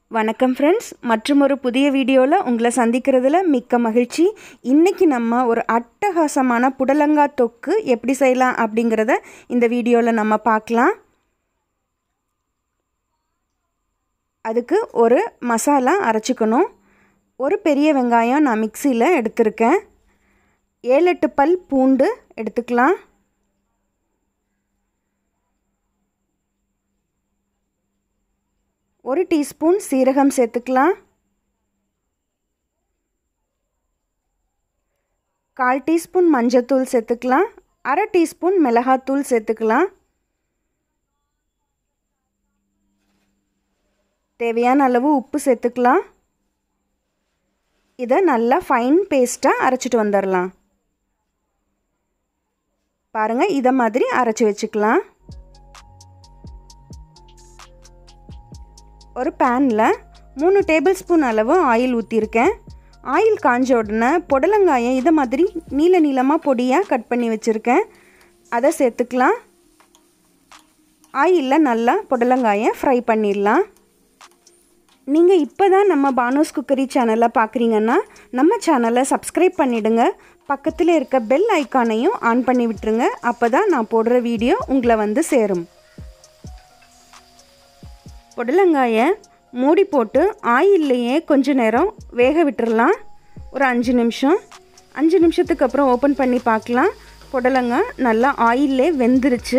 வணக்கம் ஃப்ரெண்ட்ஸ் மற்றும் ஒரு புதிய வீடியோவில் உங்களை சந்திக்கிறதுல மிக்க மகிழ்ச்சி இன்றைக்கி நம்ம ஒரு அட்டகாசமான புடலங்காய் தொக்கு எப்படி செய்யலாம் அப்படிங்கிறத இந்த வீடியோவில் நம்ம பார்க்கலாம் அதுக்கு ஒரு மசாலா அரைச்சிக்கணும் ஒரு பெரிய வெங்காயம் நான் மிக்சியில் எடுத்திருக்கேன் ஏழு எட்டு பல் பூண்டு எடுத்துக்கலாம் ஒரு டீஸ்பூன் சீரகம் சேர்த்துக்கலாம் கால் டீஸ்பூன் மஞ்சத்தூள் சேர்த்துக்கலாம் அரை டீஸ்பூன் மிளகாத்தூள் சேர்த்துக்கலாம் தேவையான அளவு உப்பு சேர்த்துக்கலாம் இதை நல்லா ஃபைன் பேஸ்ட்டாக அரைச்சிட்டு வந்துடலாம் பாருங்கள் இதை மாதிரி அரைச்சி வச்சுக்கலாம் ஒரு பேனில் மூணு டேபிள் ஸ்பூன் அளவு ஆயில் ஊற்றிருக்கேன் ஆயில் காஞ்ச உடனே புடலங்காயை இதை மாதிரி நீல நீளமாக பொடியாக கட் பண்ணி வச்சுருக்கேன் அதை சேர்த்துக்கலாம் ஆயிலில் நல்லா புடலங்காயை ஃப்ரை பண்ணிடலாம் நீங்கள் இப்போ தான் நம்ம பானோஸ் குக்கரி சேனலை பார்க்குறீங்கன்னா நம்ம சேனலை சப்ஸ்கிரைப் பண்ணிவிடுங்க பக்கத்தில் இருக்க பெல் ஐக்கானையும் ஆன் பண்ணி விட்டுருங்க அப்போ தான் நான் போடுற வீடியோ உங்களை வந்து சேரும் புடலங்காயை மூடி போட்டு ஆயில்லையே கொஞ்ச நேரம் வேக விட்டுறலாம் ஒரு அஞ்சு நிமிஷம் அஞ்சு நிமிஷத்துக்கு அப்புறம் ஓப்பன் பண்ணி பார்க்கலாம் புடலங்காய் நல்லா ஆயிலே வெந்துருச்சு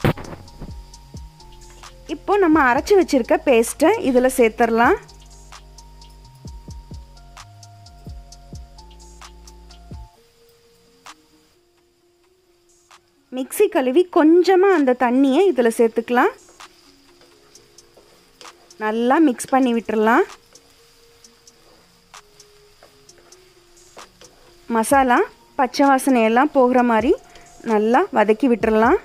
இப்போ நம்ம அரைச்சி வச்சுருக்க பேஸ்ட்டை இதில் சேர்த்துடலாம் மிக்சி கழுவி கொஞ்சமாக அந்த தண்ணியை இதில் சேர்த்துக்கலாம் நல்லா மிக்ஸ் பண்ணி விட்டுறலாம் மசாலா பச்சை வாசனையெல்லாம் போகிற மாதிரி நல்லா வதக்கி விட்டுறலாம்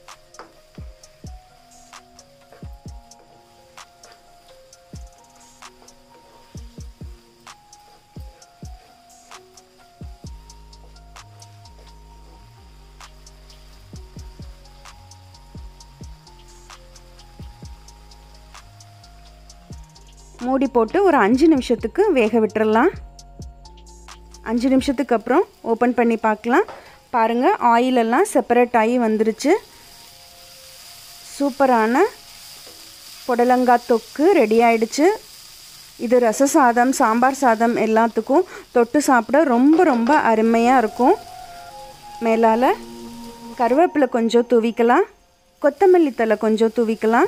மூடி போட்டு ஒரு அஞ்சு நிமிஷத்துக்கு வேக விட்டுறலாம் அஞ்சு நிமிஷத்துக்கு அப்புறம் ஓப்பன் பண்ணி பார்க்கலாம் பாருங்கள் ஆயிலெல்லாம் செப்பரேட் ஆகி வந்துருச்சு சூப்பரான புடலங்காய் தொக்கு ரெடி ஆயிடுச்சு இது ரச சாதம் சாம்பார் சாதம் எல்லாத்துக்கும் தொட்டு சாப்பிட ரொம்ப ரொம்ப அருமையாக இருக்கும் மேலால் கருவேப்பிலை கொஞ்சம் தூவிக்கலாம் கொத்தமல்லி தலை கொஞ்சம் தூவிக்கலாம்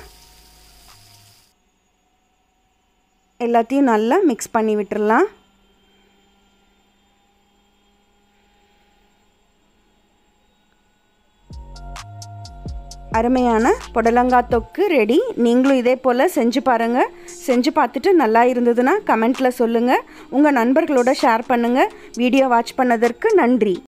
எல்லாத்தையும் நல்லா மிக்ஸ் பண்ணி விட்டுறலாம் அருமையான புடலங்காய் தொக்கு ரெடி நீங்களும் இதே போல் செஞ்சு பாருங்கள் செஞ்சு பார்த்துட்டு நல்லா இருந்ததுன்னா கமெண்ட்டில் சொல்லுங்கள் உங்கள் நண்பர்களோட ஷேர் பண்ணுங்கள் வீடியோ வாட்ச் பண்ணதற்கு நன்றி